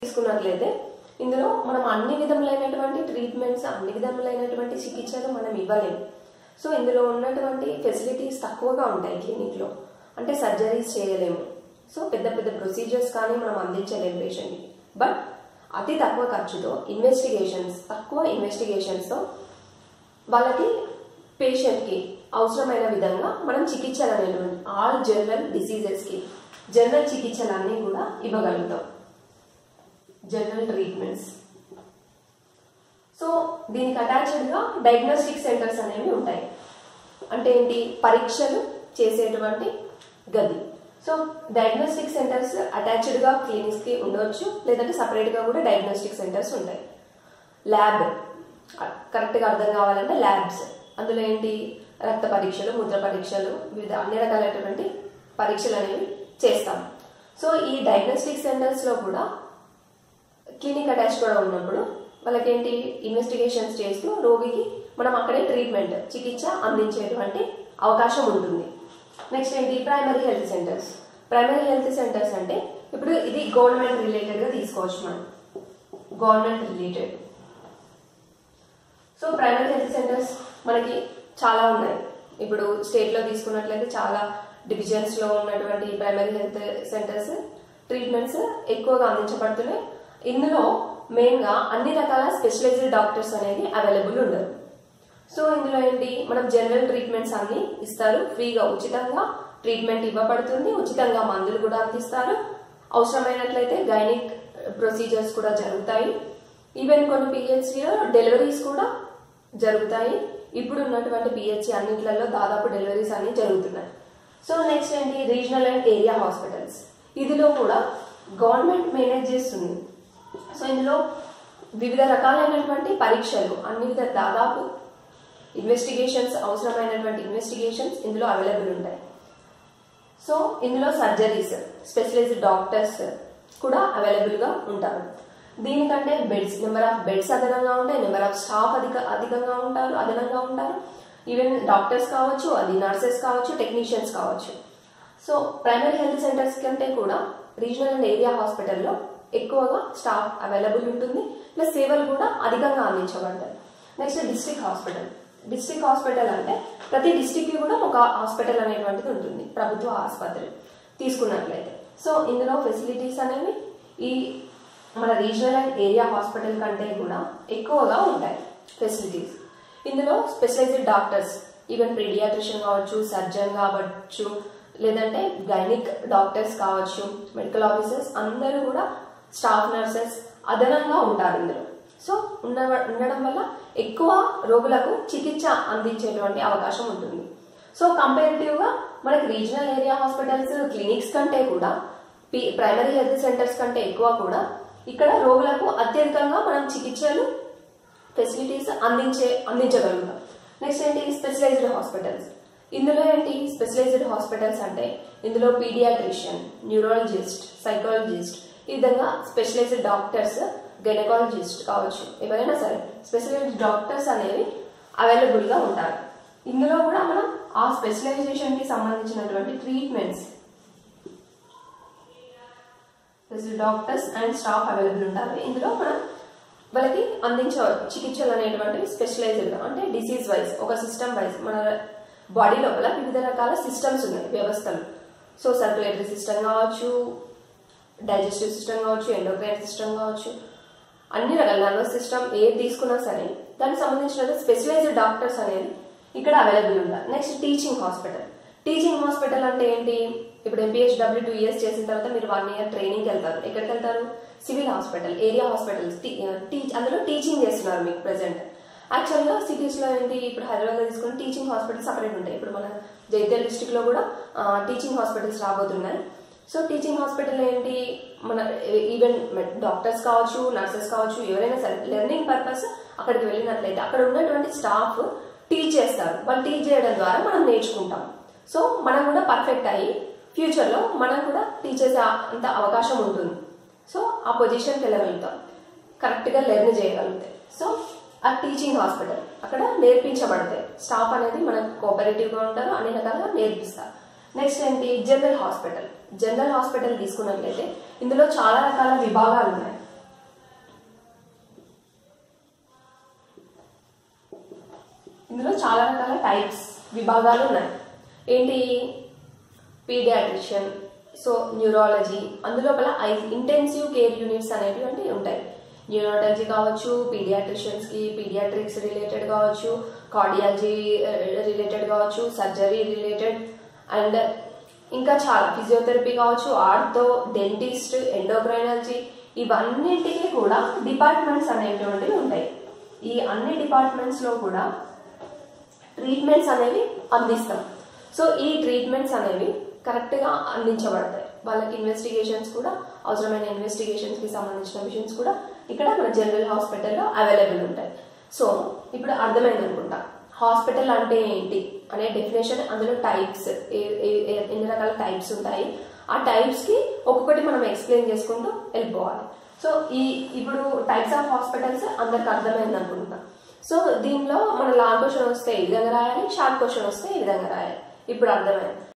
తీసుకున్నట్లయితే ఇందులో మనం అన్ని విధములైనటువంటి ట్రీట్మెంట్స్ అన్ని విధములైనటువంటి చికిత్సలు మనం ఇవ్వలేము సో ఇందులో ఉన్నటువంటి ఫెసిలిటీస్ తక్కువగా ఉంటాయి క్లినిక్లో అంటే సర్జరీస్ చేయలేము సో పెద్ద పెద్ద ప్రొసీజర్స్ కానీ మనం అందించలేము పేషెంట్కి బట్ అతి తక్కువ ఖర్చుతో ఇన్వెస్టిగేషన్స్ తక్కువ ఇన్వెస్టిగేషన్స్తో వాళ్ళకి పేషెంట్కి అవసరమైన విధంగా మనం చికిత్సలు అనేటువంటి ఆల్ జనరల్ డిసీజెస్కి జనరల్ చికిత్సలన్నీ కూడా ఇవ్వగలుగుతాం జనరల్ ట్రీట్మెంట్స్ సో దీనికి అటాచ్డ్గా డయాగ్నోస్టిక్ సెంటర్స్ అనేవి ఉంటాయి అంటే ఏంటి పరీక్షలు చేసేటువంటి గది సో డయాగ్నోస్టిక్ సెంటర్స్ అటాచ్డ్గా క్లినిక్స్కి ఉండవచ్చు లేదంటే సపరేట్గా కూడా డయాగ్నోస్టిక్ సెంటర్స్ ఉంటాయి ల్యాబ్ కరెక్ట్గా అర్థం కావాలంటే ల్యాబ్స్ అందులో ఏంటి రక్త పరీక్షలు మూత్ర పరీక్షలు వివిధ అన్ని రకాలైనటువంటి పరీక్షలు అనేవి చేస్తాం సో ఈ డయాగ్నోస్టిక్ సెంటర్స్లో కూడా క్లినిక్ అటాచ్ కూడా ఉన్నప్పుడు వాళ్ళకేంటి ఇన్వెస్టిగేషన్స్ చేస్తూ రోగికి మనం అక్కడే ట్రీట్మెంట్ చికిత్స అందించేటువంటి అవకాశం ఉంటుంది నెక్స్ట్ ఏంటి primary health centres primary health centres అంటే ఇప్పుడు ఇది గవర్నమెంట్ రిలేటెడ్గా తీసుకోవచ్చు మనం government related so primary health centres మనకి చాలా ఉన్నాయి ఇప్పుడు స్టేట్లో తీసుకున్నట్లయితే చాలా డివిజన్స్లో ఉన్నటువంటి ప్రైమరీ హెల్త్ సెంటర్స్ ట్రీట్మెంట్స్ ఎక్కువగా అందించబడుతున్నాయి ఇందులో మెయిన్గా అన్ని రకాల స్పెషలైజ్డ్ డాక్టర్స్ అనేది అవైలబుల్ ఉండరు సో ఇందులో ఏంటి మనం జనరల్ ట్రీట్మెంట్స్ అన్ని ఇస్తారు ఫ్రీగా ఉచితంగా ట్రీట్మెంట్ ఇవ్వబడుతుంది ఉచితంగా మందులు కూడా అందిస్తారు అవసరమైనట్లయితే గైనిక్ ప్రొసీజర్స్ కూడా జరుగుతాయి ఈవెన్ కొన్ని పిహెచ్సిలో డెలివరీస్ కూడా జరుగుతాయి ఇప్పుడు ఉన్నటువంటి పిహెచ్సి అన్నింటిలో దాదాపు డెలివరీస్ అన్ని జరుగుతున్నాయి సో నెక్స్ట్ ఏంటి రీజనల్ అండ్ ఏరియా హాస్పిటల్స్ ఇదిలో కూడా గవర్నమెంట్ మేనేజ్ చేస్తుంది సో ఇందులో వివిధ రకాలైనటువంటి పరీక్షలు అన్ని విధ దాదాపు ఇన్వెస్టిగేషన్స్ అవసరమైనటువంటి ఇన్వెస్టిగేషన్స్ ఇందులో అవైలబుల్ ఉంటాయి సో ఇందులో సర్జరీస్ స్పెషలైజ్డ్ డాక్టర్స్ కూడా అవైలబుల్గా ఉంటారు దీనికంటే బెడ్స్ నెంబర్ ఆఫ్ బెడ్స్ అదనంగా ఉంటాయి నెంబర్ ఆఫ్ స్టాఫ్ అధిక అధికంగా ఉంటారు అదనంగా ఉంటారు ఈవెన్ డాక్టర్స్ కావచ్చు అది నర్సెస్ కావచ్చు టెక్నీషియన్స్ కావచ్చు సో ప్రైమరీ హెల్త్ సెంటర్స్ కంటే కూడా రీజనల్ అండ్ ఏరియా హాస్పిటల్లో ఎక్కువగా స్టాఫ్ అవైలబుల్ ఉంటుంది ప్లస్ సేవలు కూడా అధికంగా అందించబడతాయి next district hospital district hospital అంటే ప్రతి డిస్ట్రిక్ట్కి కూడా ఒక హాస్పిటల్ అనేటువంటిది ఉంటుంది ప్రభుత్వ ఆసుపత్రి తీసుకున్నట్లయితే సో ఇందులో ఫెసిలిటీస్ అనేవి ఈ మన రీజనల్ అండ్ ఏరియా హాస్పిటల్ కంటే కూడా ఎక్కువగా ఉంటాయి ఫెసిలిటీస్ ఇందులో స్పెషలైజ్డ్ డాక్టర్స్ ఈవెన్ పీడియాట్రిషియన్ కావచ్చు సర్జన్ కావచ్చు లేదంటే గైనిక్ డాక్టర్స్ కావచ్చు మెడికల్ ఆఫీసర్స్ అందరూ కూడా స్టాఫ్ నర్సెస్ అదనంగా ఉంటారు ఇందులో సో ఉన్న ఉండడం వల్ల ఎక్కువ రోగులకు చికిత్స అందించేటువంటి అవకాశం ఉంటుంది సో కంపారిటివ్గా మనకి రీజనల్ ఏరియా హాస్పిటల్స్ క్లినిక్స్ కంటే కూడా ప్రైమరీ హెల్త్ సెంటర్స్ కంటే ఎక్కువ కూడా ఇక్కడ రోగులకు అత్యధికంగా మనం చికిత్సలు ఫెసిలిటీస్ అందించే అందించగలుగుతాం నెక్స్ట్ ఏంటి స్పెషలైజ్డ్ హాస్పిటల్స్ ఇందులో ఏంటి స్పెషలైజ్డ్ హాస్పిటల్స్ అంటే ఇందులో పీడియాట్రిషియన్ న్యూరాలజిస్ట్ సైకాలజిస్ట్ ఈ విధంగా స్పెషలైజ్డ్ డాక్టర్స్ గైనకాలజిస్ట్ కావచ్చు ఎవరైనా సరే స్పెషలైజ్డ్ డాక్టర్స్ అనేవి అవైలబుల్గా ఉంటారు ఇందులో కూడా మనం ఆ స్పెషలైజేషన్కి సంబంధించినటువంటి treatments doctors and staff available ఉంటారు ఇందులో మనం వాళ్ళకి అందించ చికిత్సలు అనేటువంటివి స్పెషలైజ్డ్గా అంటే డిసీజ్ వైజ్ ఒక సిస్టమ్ వైజ్ మన బాడీ లోపల వివిధ రకాల సిస్టమ్స్ ఉన్నాయి వ్యవస్థలు సో సర్క్యులేటరీ సిస్టమ్ కావచ్చు డైజెస్టివ్ సిస్టమ్ కావచ్చు ఎండోక్రైన్ సిస్టమ్ కావచ్చు అన్ని రకాల నర్వస్ సిస్టమ్ ఏది తీసుకున్నా సరే దానికి సంబంధించిన స్పెషలైజ్డ్ డాక్టర్స్ అనేది ఇక్కడ అవైలబుల్ ఉంటారు next teaching hospital teaching hospital అంటే ఏంటి ఇప్పుడు ఎంపీహెచ్ డబ్ల్యూ టూ ఇయర్స్ చేసిన తర్వాత మీరు వన్ ఇయర్ ట్రైనింగ్కి వెళ్తారు ఎక్కడికి వెళ్తారు civil hospital area hospitals teach అందులో టీచింగ్ చేస్తున్నారు మీకు ప్రెసెంట్ యాక్చువల్గా సిటీస్లో ఏంటి ఇప్పుడు హైదరాబాద్లో తీసుకుని టీచింగ్ హాస్పిటల్స్ సపరేట్ ఉంటాయి ఇప్పుడు మన జైత్యాల డిస్టిక్లో కూడా టీచింగ్ హాస్పిటల్స్ రాబోతున్నాయి సో టీచింగ్ హాస్పిటల్ ఏంటి మన ఈవెన్ డాక్టర్స్ కావచ్చు నర్సెస్ కావచ్చు ఎవరైనా సరే లెర్నింగ్ పర్పస్ అక్కడికి వెళ్ళినట్లయితే అక్కడ ఉన్నటువంటి స్టాఫ్ టీచ్ చేస్తారు వాళ్ళు టీచ్ చేయడం ద్వారా మనం నేర్చుకుంటాం సో మనం కూడా పర్ఫెక్ట్ అయ్యి ఫ్యూచర్లో మనం కూడా టీచ్ చేసే అంత అవకాశం ఉంటుంది సో ఆ పొజిషన్కి వెళ్ళగలుగుతాం కరెక్ట్గా లెర్న్ చేయగలుగుతాయి సో ఆ టీచింగ్ హాస్పిటల్ అక్కడ నేర్పించబడతాయి స్టాఫ్ అనేది మనకు కోఆపరేటివ్గా ఉంటారు అన్ని రకాలుగా నేర్పిస్తారు నెక్స్ట్ ఏంటి జనరల్ హాస్పిటల్ జనరల్ హాస్పిటల్ తీసుకున్నట్లయితే ఇందులో చాలా రకాల విభాగాలు ఉన్నాయి ఇందులో చాలా రకాల టైప్స్ విభాగాలు ఉన్నాయి ఏంటి పీడియాట్రిషియన్ సో న్యూరాలజీ అందులోపల ఐ ఇంటెన్సివ్ కేర్ యూనిట్స్ అనేవి అంటే ఉంటాయి న్యూరాలజీ కావచ్చు పీడియాట్రిషియన్స్కి పీడియాట్రిక్స్ రిలేటెడ్ కావచ్చు కార్డియాలజీ రిలేటెడ్ కావచ్చు సర్జరీ రిలేటెడ్ అండ్ ఇంకా చాలా ఫిజియోథెరపీ కావచ్చు ఆర్థో డెంటిస్ట్ ఎండోక్రైనాలజీ ఇవన్నింటికి కూడా డిపార్ట్మెంట్స్ అనేటువంటివి ఉంటాయి ఈ అన్ని డిపార్ట్మెంట్స్లో కూడా ట్రీట్మెంట్స్ అనేవి అందిస్తాం సో ఈ ట్రీట్మెంట్స్ అనేవి కరెక్ట్గా అందించబడతాయి వాళ్ళకి ఇన్వెస్టిగేషన్స్ కూడా అవసరమైన ఇన్వెస్టిగేషన్స్కి సంబంధించిన మిషన్స్ కూడా ఇక్కడ మన జనరల్ హాస్పిటల్లో అవైలబుల్ ఉంటాయి సో ఇప్పుడు అర్థమైంది అనుకుంటా హాస్పిటల్ అంటే ఏంటి అనే డెఫినేషన్ అందులో టైప్స్ ఎన్ని రకాల టైప్స్ ఉంటాయి ఆ టైప్స్కి ఒక్కొక్కటి మనం ఎక్స్ప్లెయిన్ చేసుకుంటూ వెళ్ళిపోవాలి సో ఈ ఇప్పుడు టైప్స్ ఆఫ్ హాస్పిటల్స్ అందరికి అర్థమైంది అనుకుంటా సో దీనిలో మన లాంగ్ క్వశ్చన్ వస్తే ఈ విధంగా రాయాలి షార్ట్ క్వశ్చన్ వస్తే ఈ విధంగా రాయాలి ఇప్పుడు అర్థమైంది